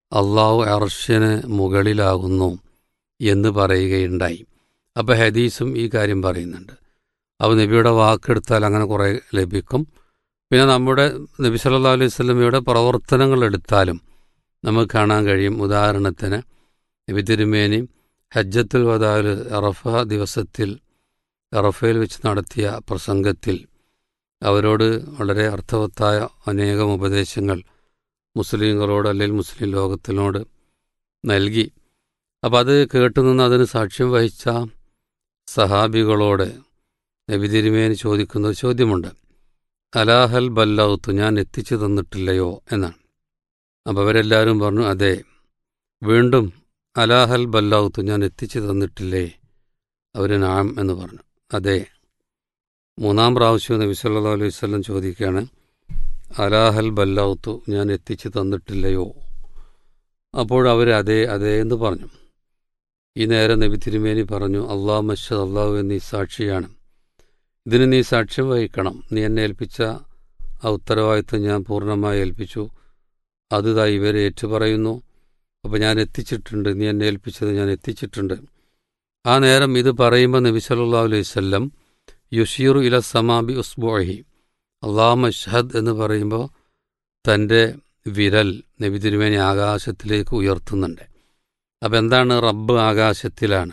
അള്ളാഹു അർഷിന് മുകളിലാകുന്നു എന്ന് പറയുകയുണ്ടായി അപ്പോൾ ഹദീസും ഈ കാര്യം പറയുന്നുണ്ട് അപ്പോൾ നബിയുടെ വാക്കെടുത്താൽ അങ്ങനെ കുറേ ലഭിക്കും പിന്നെ നമ്മുടെ നബി സല്ലാ അലൈഹി സ്വലമയുടെ പ്രവർത്തനങ്ങൾ എടുത്താലും നമുക്ക് കാണാൻ കഴിയും ഉദാഹരണത്തിന് നബി തിരുമേനി ഹജ്ജത്തുൽ വദാൽ അറഫ ദിവസത്തിൽ അറഫയിൽ വെച്ച് നടത്തിയ പ്രസംഗത്തിൽ അവരോട് വളരെ അർത്ഥവത്തായ അനേകം ഉപദേശങ്ങൾ മുസ്ലിങ്ങളോട് അല്ലെങ്കിൽ മുസ്ലിം ലോകത്തിനോട് നൽകി അപ്പം അത് കേട്ടുനിന്ന് അതിന് സാക്ഷ്യം വഹിച്ച സഹാബികളോട് നബി തിരുമേനി ചോദിക്കുന്ന ഒരു ചോദ്യമുണ്ട് അലാഹൽ ബല്ലൗത്തു ഞാൻ എത്തിച്ചു തന്നിട്ടില്ലയോ എന്നാണ് അപ്പോൾ അവരെല്ലാവരും പറഞ്ഞു അതെ വീണ്ടും അലാഹൽ ബല്ലൗത്തു ഞാൻ എത്തിച്ചു തന്നിട്ടില്ലേ അവർ നാം എന്ന് പറഞ്ഞു അതെ മൂന്നാം പ്രാവശ്യം നബി സല്ലാ അലൈഹി വല്ലം ചോദിക്കുകയാണ് അലാഹൽ ബല്ലൗത്തു ഞാൻ എത്തിച്ചു തന്നിട്ടില്ലയോ അപ്പോഴവർ അതെ അതെ എന്ന് പറഞ്ഞു ഈ നേരം നബി തിരുമേനി പറഞ്ഞു അള്ളാഹ് മഷദ് അള്ളാഹു എന്നീ സാക്ഷിയാണ് ഇതിന് നീ സാക്ഷ്യം വഹിക്കണം നീ എന്നെ ഏൽപ്പിച്ച ആ ഉത്തരവാദിത്വം ഞാൻ പൂർണ്ണമായി ഏൽപ്പിച്ചു അത് ഇതാ ഇവരെ ഏറ്റുപറയുന്നു അപ്പോൾ ഞാൻ എത്തിച്ചിട്ടുണ്ട് നീ എന്നെ ഏൽപ്പിച്ചത് ഞാൻ എത്തിച്ചിട്ടുണ്ട് ആ നേരം ഇത് പറയുമ്പോൾ നബി സല്ലാ അലൈഹി വല്ലം യുഷീറു ഇല സമാബി ഉസ്ബോഹി അള്ളാഹ് മഷഹദ് എന്ന് പറയുമ്പോൾ തൻ്റെ വിരൽ നബി തിരുമേനി ആകാശത്തിലേക്ക് ഉയർത്തുന്നുണ്ട് അപ്പം എന്താണ് റബ്ബ് ആകാശത്തിലാണ്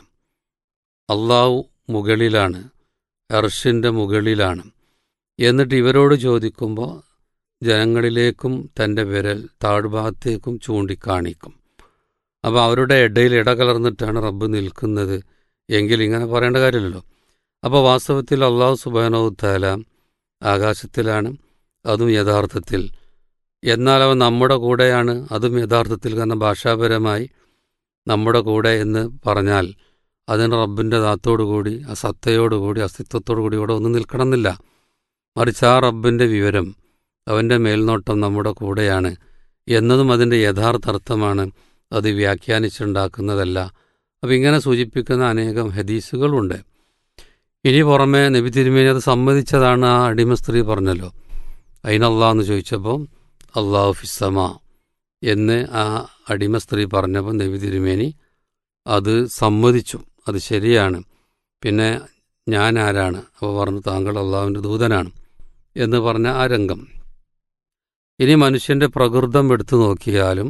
അള്ളാഹു മുകളിലാണ് എർഷിൻ്റെ മുകളിലാണ് എന്നിട്ട് ഇവരോട് ചോദിക്കുമ്പോൾ ജനങ്ങളിലേക്കും തൻ്റെ വിരൽ താഴ്ഭാഗത്തേക്കും ചൂണ്ടിക്കാണിക്കും അപ്പോൾ അവരുടെ ഇടയിൽ ഇടകലർന്നിട്ടാണ് റബ്ബ് നിൽക്കുന്നത് എങ്കിൽ ഇങ്ങനെ പറയേണ്ട കാര്യമില്ലല്ലോ അപ്പോൾ വാസ്തവത്തിൽ അള്ളാഹു സുബാനോത്താല ആകാശത്തിലാണ് അതും യഥാർത്ഥത്തിൽ എന്നാൽ അവൻ നമ്മുടെ കൂടെയാണ് അതും യഥാർത്ഥത്തിൽ കാരണം ഭാഷാപരമായി നമ്മുടെ കൂടെ എന്ന് പറഞ്ഞാൽ അതിന് റബ്ബിൻ്റെ ദാത്തോടുകൂടി ആ സത്തയോടുകൂടി അസ്തിത്വത്തോടുകൂടി ഇവിടെ ഒന്നും നിൽക്കണമെന്നില്ല മറിച്ച് ആ റബ്ബിൻ്റെ വിവരം അവൻ്റെ മേൽനോട്ടം നമ്മുടെ കൂടെയാണ് എന്നതും അതിൻ്റെ യഥാർത്ഥ അർത്ഥമാണ് അത് വ്യാഖ്യാനിച്ചുണ്ടാക്കുന്നതല്ല അപ്പം ഇങ്ങനെ സൂചിപ്പിക്കുന്ന അനേകം ഹദീസുകളുണ്ട് ഇനി പുറമെ നബി തിരുമേനി അത് സമ്മതിച്ചതാണ് ആ അടിമ സ്ത്രീ പറഞ്ഞല്ലോ അതിനല്ലാ എന്ന് ചോദിച്ചപ്പോൾ അള്ളാഹു ഫിസമ എന്ന് ആ അടിമ സ്ത്രീ പറഞ്ഞപ്പോൾ നബി തിരുമേനി അത് സമ്മതിച്ചു അത് ശരിയാണ് പിന്നെ ഞാൻ ആരാണ് അപ്പോൾ പറഞ്ഞു താങ്കൾ അള്ളാഹുവിൻ്റെ ദൂതനാണ് എന്ന് പറഞ്ഞ ആ രംഗം ഇനി മനുഷ്യൻ്റെ പ്രകൃതം എടുത്തു നോക്കിയാലും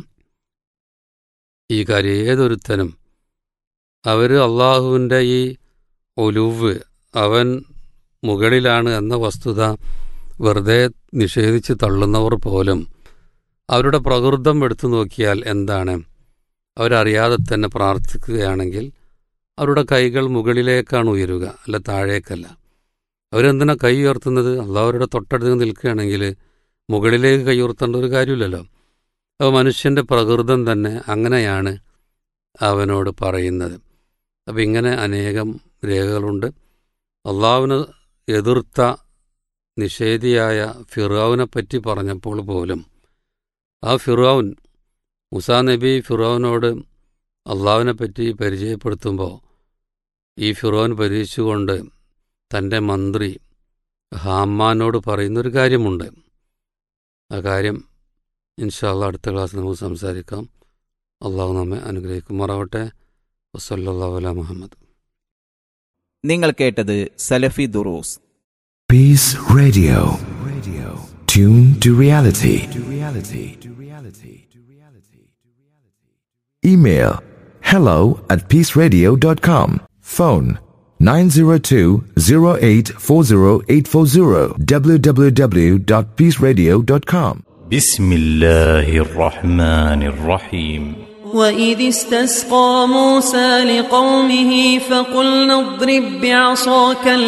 ഈ കാര്യം ഏതൊരുത്തനും അവർ അള്ളാഹുവിൻ്റെ ഈ ഒലുവ് അവൻ മുകളിലാണ് എന്ന വസ്തുത വെറുതെ നിഷേധിച്ച് തള്ളുന്നവർ പോലും അവരുടെ പ്രകൃതം എടുത്തു നോക്കിയാൽ എന്താണ് അവരറിയാതെ തന്നെ പ്രാർത്ഥിക്കുകയാണെങ്കിൽ അവരുടെ കൈകൾ മുകളിലേക്കാണ് ഉയരുക അല്ല താഴേക്കല്ല അവരെന്തിനാ കൈ ഉയർത്തുന്നത് അള്ളാഹുരുടെ തൊട്ടടുത്ത് നിൽക്കുകയാണെങ്കിൽ മുകളിലേക്ക് കൈ ഉയർത്തേണ്ട ഒരു കാര്യമില്ലല്ലോ അപ്പോൾ മനുഷ്യൻ്റെ പ്രകൃതം തന്നെ അങ്ങനെയാണ് അവനോട് പറയുന്നത് അപ്പം ഇങ്ങനെ അനേകം രേഖകളുണ്ട് അള്ളാഹുവിന് എതിർത്ത നിഷേധിയായ ഫിറാവിനെ പറ്റി പറഞ്ഞപ്പോൾ പോലും ആ ഫിറാവുൻ മുസാ നബി ഫിറോവിനോട് അള്ളാഹുവിനെ പറ്റി പരിചയപ്പെടുത്തുമ്പോൾ ഈ ഫിറോൻ പരിചയിച്ചുകൊണ്ട് തൻ്റെ മന്ത്രി ഹാമാനോട് പറയുന്നൊരു കാര്യമുണ്ട് ആ കാര്യം ഇൻഷാല്ല അടുത്ത ക്ലാസ് നമുക്ക് സംസാരിക്കാം അള്ളാഹു നമ്മെ അനുഗ്രഹിക്കുമാറാവട്ടെ വസല്ലാ അല മുഹമ്മദ് നിങ്ങൾ കേട്ടത് സലഫി ദുറൂസ് Peace Radio. Radio. Tune to reality. To reality. To reality. To reality. Email hello at peaceradio.com. Phone 902-0840840 www.peaceradio.com. بسم الله الرحمن الرحيم وإذ استسقى موسى لقومه فقلنا اضرب بعصاك